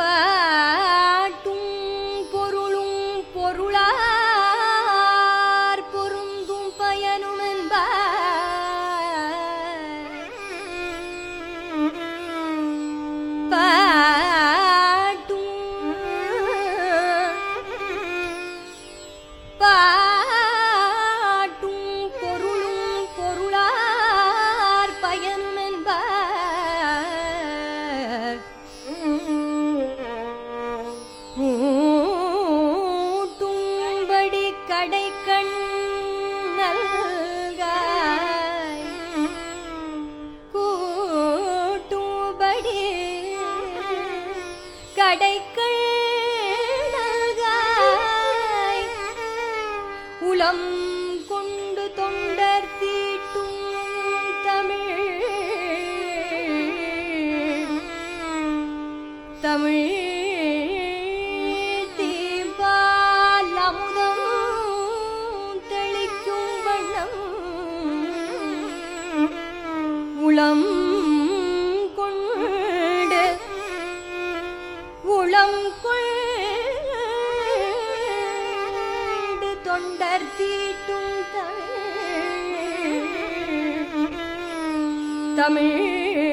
பாட்டும் பொருளும் பொருளார் பொருந்தும் பயனும் என்பார் பாட்டும் பொருளும் பொருளார் பயனும் என்பார் கூட்டும்படி கடை கண்ணல்காய் கூட்டும்படி கடை கண்ணல்காய் உளம் கொண்டு தொண்டர் தீட்டும் தமிழ் தமிழ் தீபால் அமுதம் தெளிக்கும் வண்ணம் உளம் கொண்டு உளம் கொண்டு தொண்டர் தீட்டும் தமிழ்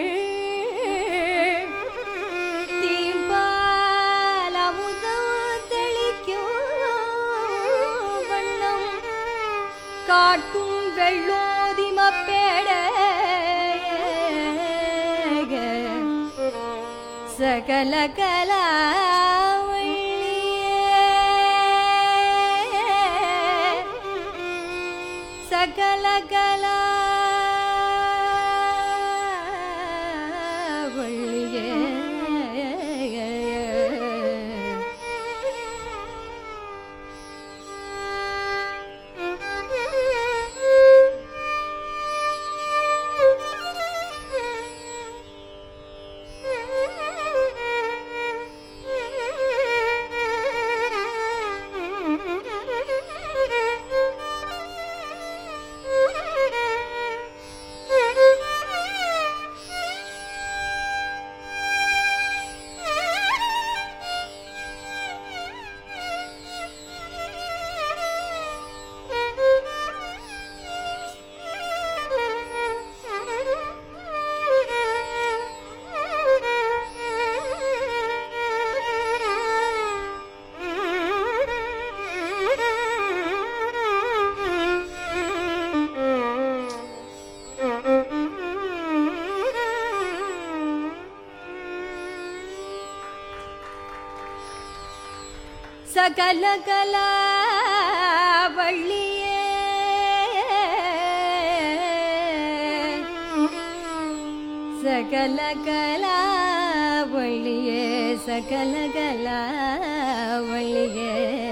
தமிழ் தீம்பால் அமுதம் தெளிக்கும் வண்ணம் காட்டும் வெள்ளோதி மப்பேட சகல கலாவழியே சகல கலாவழியே சகல கலாவழியே சகல கலாவழியே சகல கலாவழியே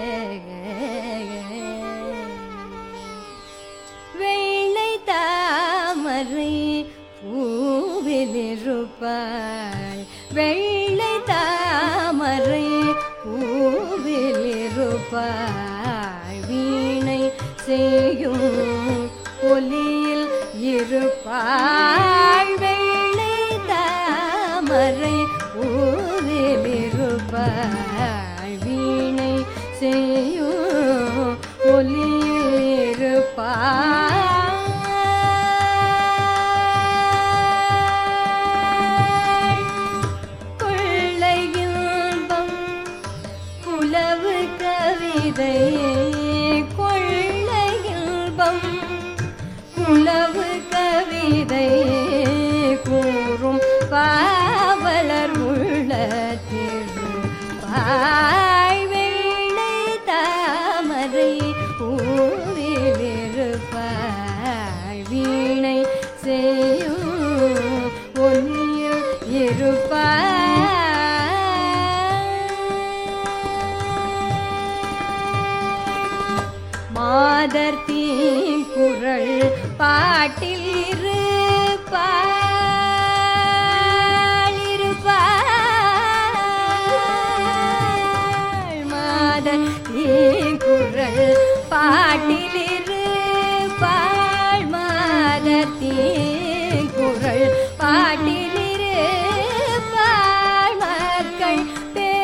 வெள்ளை தாமரை பூவில் இருப்பாள் வெள்ளை தாமரை பூவில் இருப்பாள் வீணை செய்யும் ஒலியில் இருப்பாள் வெள்ளை தாமரை பூவில் இருப்பாள் வீணை செய்யும் ஒலியில் இருப்பாள் கொள்ளை இன்பம் குலவு கவிதை கொள்ளை இன்பம் குலவு கவிதை கூறும் பாவலர் உள்ள திரு பாய் வெள்ளை தாமரை பூவில் இருப்பாய் வீணை செய்யும் ஒன்னில் இருப்பாய் மாதர் தீங்குரல் பாட்டில் இருப்பாள் இருப்பாள் மாதர் தீங்குரல் பாட்டில் இருப்பாள் மாதர் தீங்குரல் பாட்டில் இருப்பாள் மக்கள் பே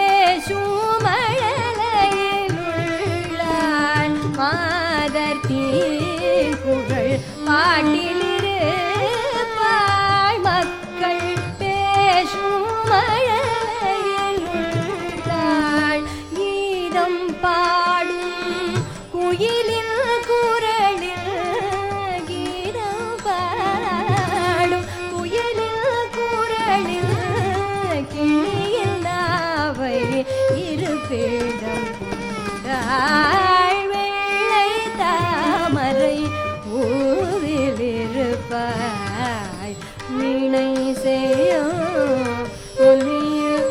திங்களில் கிளியில் நாவை இருப்பிடம் கொண்டாள் வெள்ளை தாமரை ஊரில் இருப்பாய் வீணை செய்யும் ஒலியில்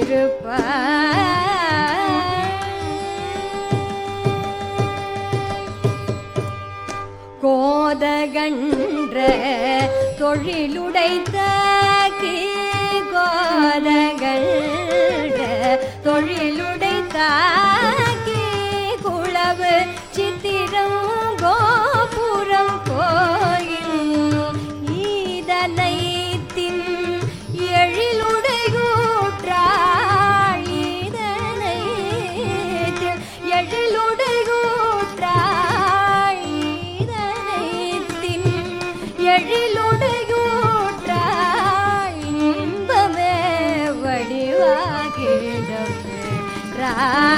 இருப்பாய் கோதகன்ற தொழிலுடைத்த கோதகன்ற தொழிலுடைத்த குளவு சித்திரம் கோபுரம் கோயில் ஈதனை தின் எழிலுடையூற்றாள் ஈதனை தின் எழிலுடையூற்றாள் ஈதனைத்தின் எழிலுடையூற்றாய் இன்பமே வடிவாகிடமே ரா